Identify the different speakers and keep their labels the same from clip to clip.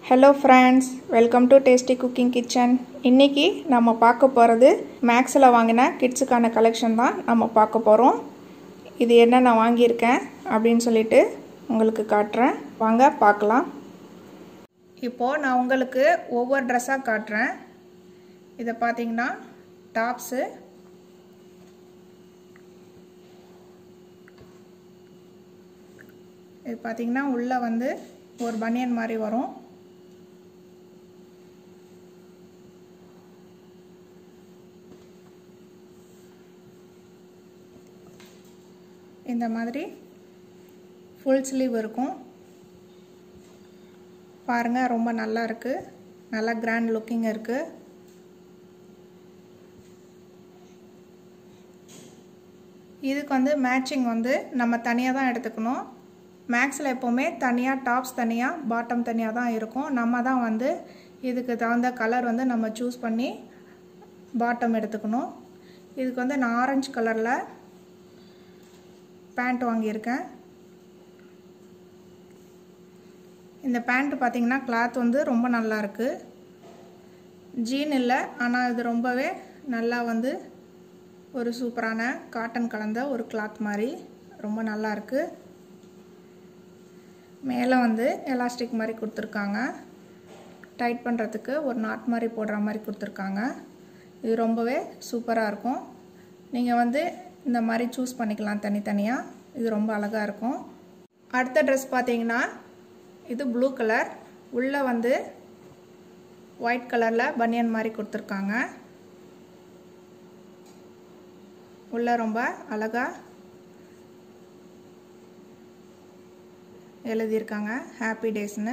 Speaker 1: hello friends welcome to tasty cooking kitchen இன்றைக்கி நம்ம பார்க்க போகிறது மேக்ஸில் வாங்கின கிட்ஸுக்கான கலெக்ஷன் தான் நம்ம பார்க்க போகிறோம் இது என்ன நான் வாங்கியிருக்கேன் அப்படின்னு சொல்லிட்டு உங்களுக்கு காட்டுறேன் வாங்க பார்க்கலாம் இப்போது நான் உங்களுக்கு ஒவ்வொரு ட்ரெஸ்ஸாக காட்டுறேன் இதை பார்த்தீங்கன்னா டாப்ஸு இது பார்த்திங்கன்னா உள்ளே வந்து ஒரு பனியன் மாதிரி வரும் இந்த மாதிரி ஃபுல் ஸ்லீவ் இருக்கும் பாருங்கள் ரொம்ப நல்லா இருக்குது நல்லா கிராண்ட் லுக்கிங் இருக்குது இதுக்கு வந்து மேட்சிங் வந்து நம்ம தனியாக தான் எடுத்துக்கணும் மேக்ஸில் எப்போவுமே தனியாக டாப்ஸ் தனியாக பாட்டம் தனியாக தான் இருக்கும் நம்ம தான் வந்து இதுக்கு தகுந்த கலர் வந்து நம்ம சூஸ் பண்ணி பாட்டம் எடுத்துக்கணும் இதுக்கு வந்து நான் ஆரஞ்சு கலரில் பேண்ட் வாங்கியிருக்கேன் இந்த பேண்ட் பார்த்திங்கன்னா கிளாத் வந்து ரொம்ப நல்லா இருக்குது ஜீன் இல்லை ஆனால் இது ரொம்பவே நல்லா வந்து ஒரு சூப்பரான காட்டன் கலந்த ஒரு கிளாத் மாதிரி ரொம்ப நல்லா இருக்குது மேலே வந்து எலாஸ்டிக் மாதிரி கொடுத்துருக்காங்க டைட் பண்ணுறதுக்கு ஒரு நாட் மாதிரி போடுற மாதிரி கொடுத்துருக்காங்க இது ரொம்பவே சூப்பராக இருக்கும் நீங்கள் வந்து இந்த மாதிரி சூஸ் பண்ணிக்கலாம் தனித்தனியாக இது ரொம்ப அழகாக இருக்கும் அடுத்த ட்ரெஸ் பார்த்தீங்கன்னா இது ப்ளூ கலர் உள்ளே வந்து ஒயிட் கலரில் பனியன் மாதிரி கொடுத்துருக்காங்க உள்ளே ரொம்ப அழகாக எழுதியிருக்காங்க ஹாப்பி டேஸ்னு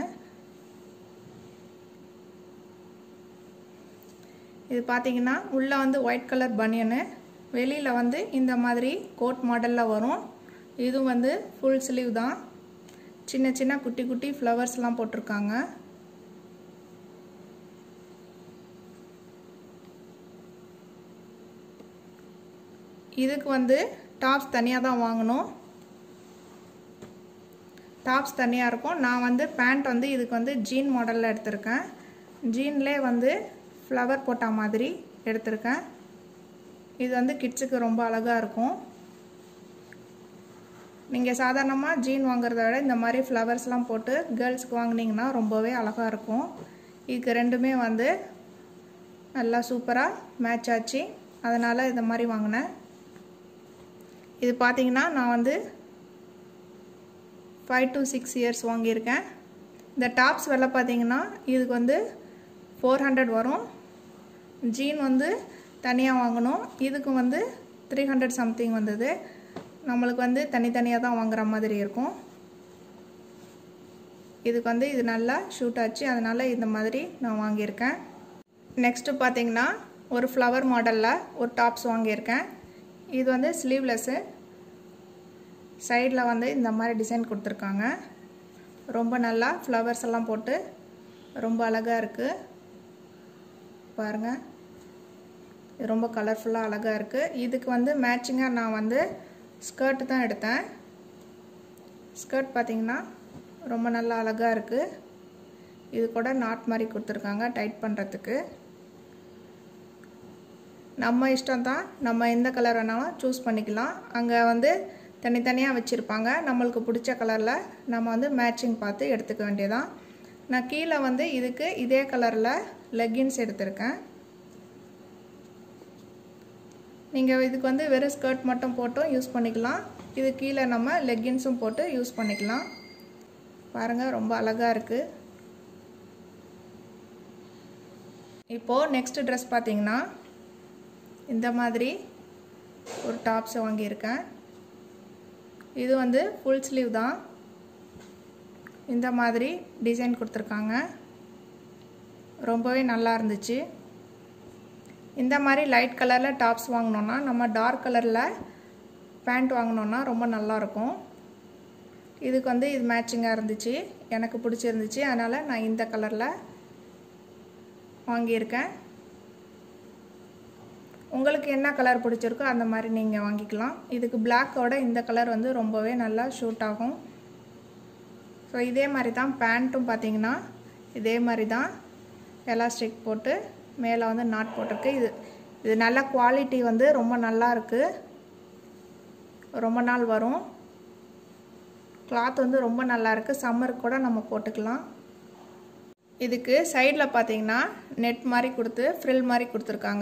Speaker 1: இது பார்த்தீங்கன்னா உள்ளே வந்து ஒயிட் கலர் பனியனு வெளியில் வந்து இந்த மாதிரி கோட் மாடலில் வரும் இது வந்து ஃபுல் ஸ்லீவ் தான் சின்ன சின்ன குட்டி குட்டி ஃப்ளவர்ஸ்லாம் போட்டிருக்காங்க இதுக்கு வந்து டாப்ஸ் தனியாக தான் வாங்கணும் டாப்ஸ் தனியாக இருக்கும் நான் வந்து பேண்ட் வந்து இதுக்கு வந்து ஜீன் மாடலில் எடுத்திருக்கேன் ஜீன்லேயே வந்து ஃப்ளவர் போட்ட மாதிரி எடுத்திருக்கேன் இது வந்து கிட்ஸுக்கு ரொம்ப அழகாக இருக்கும் நீங்கள் சாதாரணமாக ஜீன் வாங்குறத விட இந்த மாதிரி ஃப்ளவர்ஸ்லாம் போட்டு கேர்ள்ஸ்க்கு வாங்கினீங்கன்னா ரொம்பவே அழகாக இருக்கும் இதுக்கு ரெண்டுமே வந்து நல்லா சூப்பராக மேட்ச் ஆச்சு அதனால் இந்த மாதிரி வாங்கினேன் இது பார்த்தீங்கன்னா நான் வந்து ஃபைவ் டு சிக்ஸ் இயர்ஸ் வாங்கியிருக்கேன் இந்த டாப்ஸ் விலை பார்த்தீங்கன்னா இதுக்கு வந்து ஃபோர் ஹண்ட்ரட் வரும் ஜீன் வந்து தனியாக வாங்கணும் இதுக்கு வந்து த்ரீ ஹண்ட்ரட் சம்திங் வந்தது நம்மளுக்கு வந்து தனித்தனியாக தான் வாங்குற மாதிரி இருக்கும் இதுக்கு வந்து இது நல்லா ஷூட் ஆச்சு அதனால் இந்த மாதிரி நான் வாங்கியிருக்கேன் நெக்ஸ்ட்டு பார்த்தீங்கன்னா ஒரு ஃப்ளவர் மாடலில் ஒரு டாப்ஸ் வாங்கியிருக்கேன் இது வந்து ஸ்லீவ்லெஸ்ஸு சைடில் வந்து இந்த மாதிரி டிசைன் கொடுத்துருக்காங்க ரொம்ப நல்லா ஃப்ளவர்ஸ் எல்லாம் போட்டு ரொம்ப அழகாக இருக்குது பாருங்கள் இது ரொம்ப கலர்ஃபுல்லாக அழகாக இருக்குது இதுக்கு வந்து மேட்சிங்காக நான் வந்து ஸ்கர்ட் தான் எடுத்தேன் ஸ்கர்ட் பார்த்திங்கன்னா ரொம்ப நல்லா அழகாக இருக்குது இது கூட நாட் மாதிரி கொடுத்துருக்காங்க டைட் பண்ணுறதுக்கு நம்ம இஷ்டம் தான் நம்ம எந்த கலர் வேணாலும் சூஸ் பண்ணிக்கலாம் அங்கே வந்து தனித்தனியாக வச்சுருப்பாங்க நம்மளுக்கு பிடிச்ச கலரில் நம்ம வந்து மேட்சிங் பார்த்து எடுத்துக்க வேண்டியதான் நான் கீழே வந்து இதுக்கு இதே கலரில் லெக்கின்ஸ் எடுத்திருக்கேன் நீங்கள் இதுக்கு வந்து வெறும் ஸ்கர்ட் மட்டும் போட்டும் யூஸ் பண்ணிக்கலாம் இது கீழே நம்ம லெக்கின்ஸும் போட்டு யூஸ் பண்ணிக்கலாம் பாருங்கள் ரொம்ப அழகாக இருக்குது இப்போது நெக்ஸ்ட் ட்ரெஸ் பார்த்தீங்கன்னா இந்த மாதிரி ஒரு டாப்ஸை வாங்கியிருக்கேன் இது வந்து ஃபுல் ஸ்லீவ் தான் இந்த மாதிரி டிசைன் கொடுத்துருக்காங்க ரொம்பவே நல்லா இருந்துச்சு இந்த மாதிரி லைட் கலரில் டாப்ஸ் வாங்கினோன்னா நம்ம டார்க் கலரில் பேண்ட் வாங்கினோன்னா ரொம்ப நல்லாயிருக்கும் இதுக்கு வந்து இது மேட்சிங்காக இருந்துச்சு எனக்கு பிடிச்சிருந்துச்சு அதனால் நான் இந்த கலரில் வாங்கியிருக்கேன் உங்களுக்கு என்ன கலர் பிடிச்சிருக்கோ அந்த மாதிரி நீங்கள் வாங்கிக்கலாம் இதுக்கு பிளாக்கோட இந்த கலர் வந்து ரொம்பவே நல்லா ஷூட் ஆகும் ஸோ இதே மாதிரி தான் பேண்ட்டும் பார்த்தீங்கன்னா இதே மாதிரி தான் எலாஸ்டிக் போட்டு மேலே வந்து நாட் போட்டிருக்கு இது இது நல்ல குவாலிட்டி வந்து ரொம்ப நல்லா இருக்குது ரொம்ப நாள் வரும் கிளாத் வந்து ரொம்ப நல்லா இருக்குது சம்மருக்கு கூட நம்ம போட்டுக்கலாம் இதுக்கு சைடில் பார்த்தீங்கன்னா நெட் மாதிரி கொடுத்து ஃப்ரில் மாதிரி கொடுத்துருக்காங்க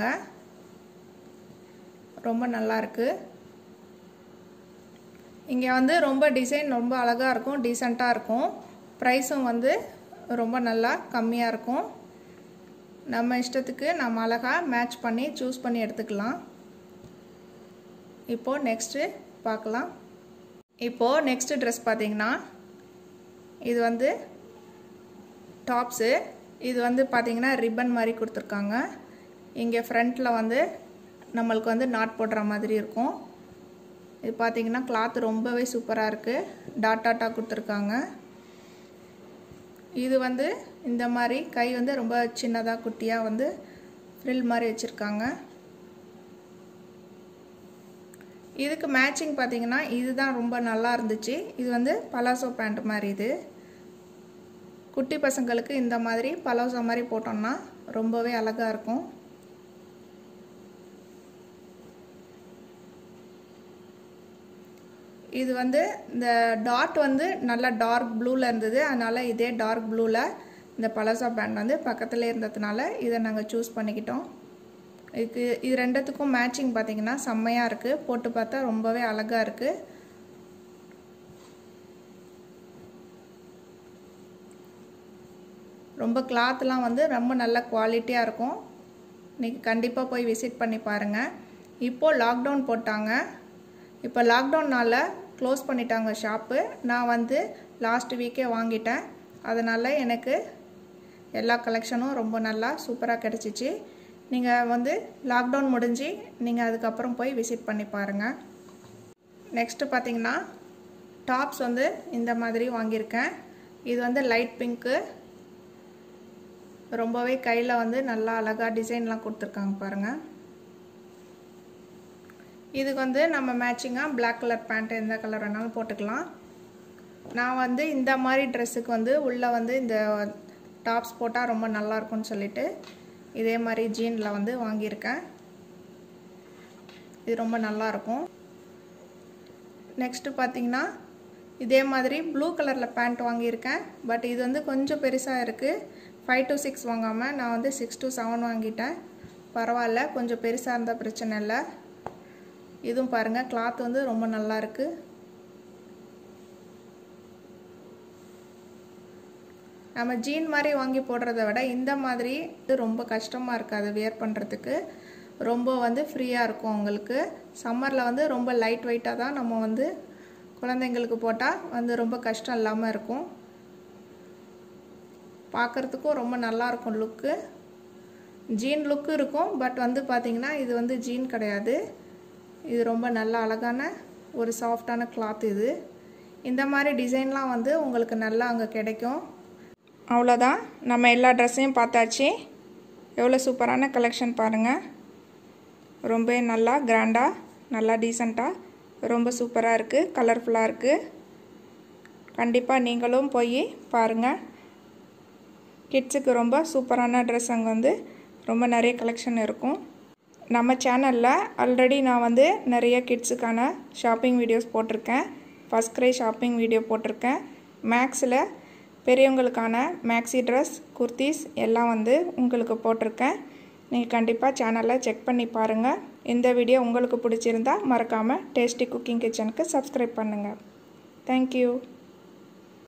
Speaker 1: ரொம்ப நல்லா இருக்குது இங்கே வந்து ரொம்ப டிசைன் ரொம்ப அழகாக இருக்கும் டீசெண்டாக இருக்கும் ப்ரைஸும் வந்து ரொம்ப நல்லா கம்மியாக இருக்கும் நம்ம இஷ்டத்துக்கு நம்ம அழகாக மேட்ச் பண்ணி சூஸ் பண்ணி எடுத்துக்கலாம் இப்போது நெக்ஸ்ட்டு பார்க்கலாம் இப்போது நெக்ஸ்ட்டு ட்ரெஸ் பார்த்தீங்கன்னா இது வந்து டாப்ஸு இது வந்து பார்த்திங்கன்னா ரிப்பன் மாதிரி கொடுத்துருக்காங்க இங்கே ஃப்ரண்ட்டில் வந்து நம்மளுக்கு வந்து நாட் போடுற மாதிரி இருக்கும் இது பார்த்திங்கன்னா கிளாத் ரொம்பவே சூப்பராக இருக்குது டாட் டாட்டாக கொடுத்துருக்காங்க இது வந்து இந்த மாதிரி கை வந்து ரொம்ப சின்னதாக குட்டியாக வந்து ஃப்ரில் மாதிரி வச்சுருக்காங்க இதுக்கு மேட்சிங் பார்த்தீங்கன்னா இதுதான் ரொம்ப நல்லா இருந்துச்சு இது வந்து பலாசோ பேண்ட் மாதிரி இது குட்டி பசங்களுக்கு இந்த மாதிரி பலாசோ மாதிரி போட்டோம்னா ரொம்பவே அழகாக இருக்கும் இது வந்து இந்த டாட் வந்து நல்லா டார்க் ப்ளூவில் இருந்தது அதனால் இதே டார்க் ப்ளூவில் இந்த பலாசா பேண்ட் வந்து பக்கத்தில் இருந்ததுனால இதை நாங்கள் சூஸ் பண்ணிக்கிட்டோம் இதுக்கு இது ரெண்டுத்துக்கும் மேட்சிங் பார்த்தீங்கன்னா செம்மையாக இருக்குது போட்டு பார்த்தா ரொம்பவே அழகாக இருக்குது ரொம்ப கிளாத்லாம் வந்து ரொம்ப நல்ல குவாலிட்டியாக இருக்கும் நீங்கள் கண்டிப்பாக போய் விசிட் பண்ணி பாருங்கள் இப்போது லாக்டவுன் போட்டாங்க இப்போ லாக்டவுனால் க்ளோஸ் பண்ணிட்டாங்க ஷாப்பு நான் வந்து லாஸ்ட் வீக்கே வாங்கிட்டேன் அதனால் எனக்கு எல்லா கலெக்ஷனும் ரொம்ப நல்லா சூப்பராக கிடச்சிச்சு நீங்கள் வந்து லாக்டவுன் முடிஞ்சு நீங்கள் அதுக்கப்புறம் போய் விசிட் பண்ணி பாருங்கள் நெக்ஸ்ட்டு பார்த்தீங்கன்னா டாப்ஸ் வந்து இந்த மாதிரி வாங்கியிருக்கேன் இது வந்து லைட் பிங்க்கு ரொம்பவே கையில் வந்து நல்லா அழகாக டிசைன்லாம் கொடுத்துருக்காங்க பாருங்கள் இதுக்கு வந்து நம்ம மேட்சிங்காக பிளாக் கலர் பேண்ட் எந்த கலர் வேணாலும் போட்டுக்கலாம் நான் வந்து இந்த மாதிரி ட்ரெஸ்ஸுக்கு வந்து உள்ளே வந்து இந்த டாப்ஸ் போட்டால் ரொம்ப நல்லாயிருக்கும்னு சொல்லிட்டு இதே மாதிரி ஜீனில் வந்து வாங்கியிருக்கேன் இது ரொம்ப நல்லாயிருக்கும் நெக்ஸ்ட்டு பார்த்தீங்கன்னா இதே மாதிரி ப்ளூ கலரில் பேண்ட் வாங்கியிருக்கேன் பட் இது வந்து கொஞ்சம் பெருசாக இருக்குது ஃபைவ் டு சிக்ஸ் வாங்காமல் நான் வந்து சிக்ஸ் டு செவன் வாங்கிட்டேன் பரவாயில்ல கொஞ்சம் பெருசாக இருந்தால் பிரச்சனை இல்லை இதுவும் பாருங்கள் கிளாத் வந்து ரொம்ப நல்லா இருக்குது நம்ம ஜீன் மாதிரி வாங்கி போடுறத விட இந்த மாதிரி இது ரொம்ப கஷ்டமாக இருக்காது வியர் பண்ணுறதுக்கு ரொம்ப வந்து ஃப்ரீயாக இருக்கும் உங்களுக்கு சம்மரில் வந்து ரொம்ப லைட் வெயிட்டாக தான் நம்ம வந்து குழந்தைங்களுக்கு போட்டால் வந்து ரொம்ப கஷ்டம் இல்லாமல் இருக்கும் பார்க்குறதுக்கும் ரொம்ப நல்லா இருக்கும் லுக்கு ஜீன் லுக்கு இருக்கும் பட் வந்து பார்த்திங்கன்னா இது வந்து ஜீன் கிடையாது இது ரொம்ப நல்ல அழகான ஒரு சாஃப்டான கிளாத் இது இந்த மாதிரி டிசைன்லாம் வந்து உங்களுக்கு நல்லா அங்கே கிடைக்கும் அவ்வளோதான் நம்ம எல்லா ட்ரெஸ்ஸையும் பார்த்தாச்சு எவ்வளோ சூப்பரான கலெக்ஷன் பாருங்கள் ரொம்ப நல்லா கிராண்டாக நல்லா டீசெண்டாக ரொம்ப சூப்பராக இருக்குது கலர்ஃபுல்லாக இருக்குது கண்டிப்பாக நீங்களும் போய் பாருங்கள் கிட்ஸுக்கு ரொம்ப சூப்பரான ட்ரெஸ் அங்கே வந்து ரொம்ப நிறைய கலெக்ஷன் இருக்கும் நம்ம சேனலில் ஆல்ரெடி நான் வந்து நிறைய கிட்ஸுக்கான ஷாப்பிங் வீடியோஸ் போட்டிருக்கேன் ஃபஸ்ட் க்ரை ஷாப்பிங் வீடியோ போட்டிருக்கேன் மேக்ஸில் பெரியவங்களுக்கான மேக்ஸி ட்ரெஸ் குர்த்திஸ் எல்லாம் வந்து உங்களுக்கு போட்டிருக்கேன் நீங்கள் கண்டிப்பாக சேனலை செக் பண்ணி பாருங்கள் இந்த வீடியோ உங்களுக்கு பிடிச்சிருந்தா மறக்காமல் டேஸ்டி குக்கிங் கிச்சனுக்கு சப்ஸ்கிரைப் பண்ணுங்கள் தேங்க்யூ